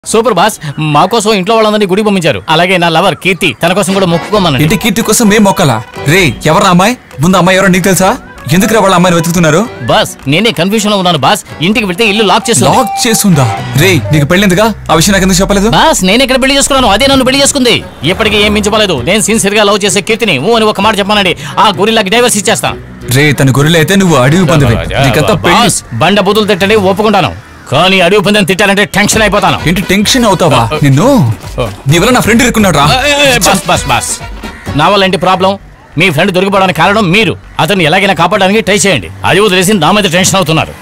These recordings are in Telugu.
సూపర్ బాస్ మా కోసం ఇంట్లో వాళ్ళందరినీ గుడి పంపించారు అలాగే నా లవర్ కీర్తి తన కోసం కూడా మొక్కుకోమనండి ఇంటి కీర్తి కోసం మేం మొక్కలా రే ఎవరా అమ్మాయి ముందు అమ్మాయి ఎవరో నీకు తెలుసా ఎందుకు వాళ్ళ అమ్మాయిని వెతుకుతున్నారు బాస్ నేనే కన్ఫ్యూషన్ లో ఉన్నాను బాస్ ఇంటికి వెళ్తే ఇల్లు లాక్ చేస్తుంది లాక్ చేస్తుందా రే నీకు పెళ్ళిందిగా ఆ విషయం నాకు ఎందుకు చెప్పలేదు బాస్ నేను ఇక్కడ పెళ్లి చేసుకున్నాను అదే నన్ను పెళ్లి చేసుకుంది ఇప్పటికీ ఏం మించలేదు నేను సిన్సియర్ గా లవ్ చేసే కీర్తిని ఊ అని ఒక మాట చెప్పానండి ఆ గురిలాకి డైవర్స్ ఇచ్చేస్తాను రే తన గొర్రెలు అయితే నువ్వు అడవి పందివి నీకంతా పెళ్లి బాస్ బండ బుద్ధులు తిట్టండి ఒప్పుకుంటాను కానీ అడుగు పందని తిట్టాలంటే టెన్షన్ అయిపోతాను ఏంటి టెన్షన్ అవుతావా నిన్ను నీ వల్ల నా ఫ్రెండ్ ఇరుక్కున్నాడు రా ఏ, ఏ, ఏ, బస్ బస్ బస్ నా వల్ల ఏంటి ప్రాబ్లం మీ ఫ్రెండ్ దొరికిపోవడానికి కారణం మీరు అతన్ని ఎలాగైనా కాపాడడానికి ట్రై చేయండి అది వదిలేసి నా మీద టెన్షన్ అవుతున్నారు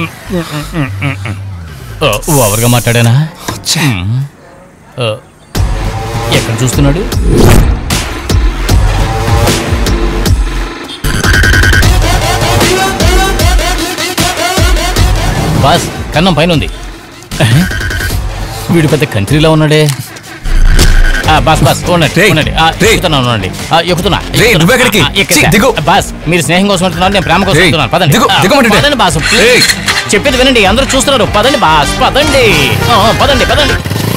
ఓ, ఓవర్గా మాట్లాడానా ఓ, ఎక్కడ చూస్తున్నాడు బాస్ కన్నం పైన ఉంది వీడు పెద్ద కంట్రీలో ఉన్నాడే ఆ, బాస్ బాస్ ఉండండి రేయ్, ఉండండి ఆ, రేయ్. ఎక్కుతున్నా ఉండండి ఆ, ఎక్కుతున్నా రేయ్, ఎక్కుతున్నా. నువ్వెక్కడికి? ఆ, ఎక్కేసా. ఛీ, దిగు. బాస్ మీరు స్నేహం కోసం వెళ్తున్నారు నేను ప్రేమ కోసం రేయ్, వెళ్తున్నాను పదండి దిగు, ఆ, దిగమంటుంటే. పదండి బాస్ ప్లీజ్. రేయ్. చెప్పేది వినండి అందరూ చూస్తున్నారు పదండి బాస్ పదండి ఆ, ఆ, పదండి పదండి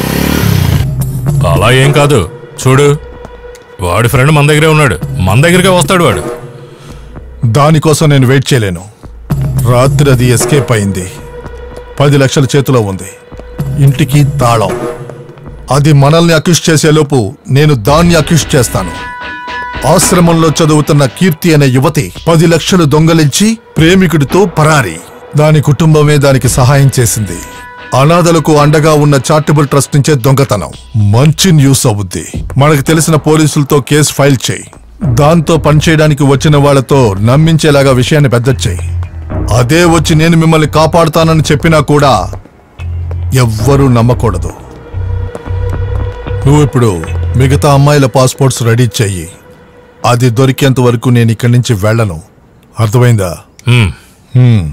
అలా ఏం కాదు చూడు వాడి ఫ్రెండ్ మన దగ్గరే ఉన్నాడు మన దగ్గరికే వస్తాడు వాడు దానికోసం నేను వెయిట్ చేయలేను రాత్రి అది ఎస్కేప్ అయింది పది లక్షల చేతిలో ఉంది ఇంటికి తాళం అది మనల్ని అక్యూస్ చేసేలోపు నేను దాన్ని అక్యూస్ చేస్తాను ఆశ్రమంలో చదువుతున్న కీర్తి అనే యువతి పది లక్షలు దొంగలించి ప్రేమికుడితో పరారి దాని కుటుంబమే దానికి సహాయం చేసింది అనాథలకు అండగా ఉన్న చారిటబుల్ ట్రస్ట్ నుంచే దొంగతనం మంచి న్యూస్ అవుద్ది మనకు తెలిసిన పోలీసులతో కేసు ఫైల్ చేయి దాంతో పనిచేయడానికి వచ్చిన వాళ్ళతో నమ్మించేలాగా విషయాన్ని పెద్ద చేయి అదే వచ్చి నేను మిమ్మల్ని కాపాడుతానని చెప్పినా కూడా ఎవ్వరూ నమ్మకూడదు నువ్వు ఇప్పుడు మిగతా అమ్మాయిల పాస్పోర్ట్స్ రెడీ చెయ్యి అది దొరికేంత వరకు నేను ఇక్కడి నుంచి వెళ్ళను అర్థమైందా హ్మ్. హ్మ్.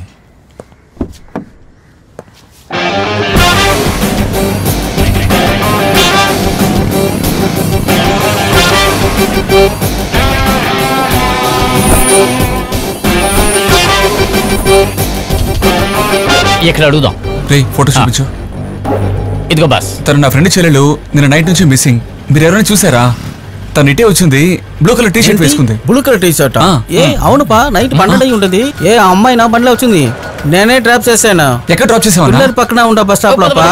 ఇక్కడ అడుగుదాం రే ఫోటో చూపించు ఇదిగో బాస్ తను నా ఫ్రెండ్ చెల్లెలు నిన్న నైట్ నుంచి మిస్సింగ్ మీరు ఎవరైనా చూసారా తను ఇటే వచ్చింది బ్లూ కలర్ టీ షర్ట్ వేసుకుంది బ్లూ కలర్ టీ షర్ట్ ఆ, ఏ ఆ. అవునుపా నైట్ పన్నెండు అయి ఉంటుంది ఏ ఆ అమ్మాయి నా బండిలో వచ్చింది నేనే డ్రాప్ చేశాను ఎక్కడ డ్రాప్ చేసావా పిల్లర్ పక్కన ఉండా బస్ స్టాప్ లోపా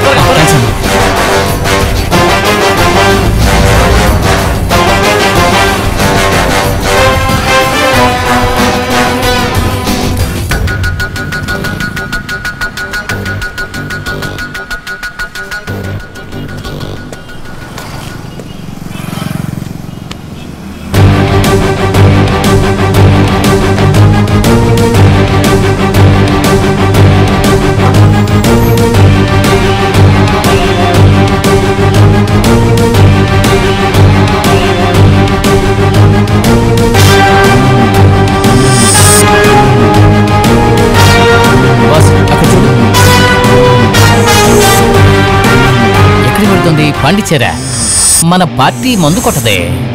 బాస్ అక్కడ చూడు ఎక్కడికి వెళ్తుంది పాండిచ్చేరా మన పార్టీ మందు కొట్టదే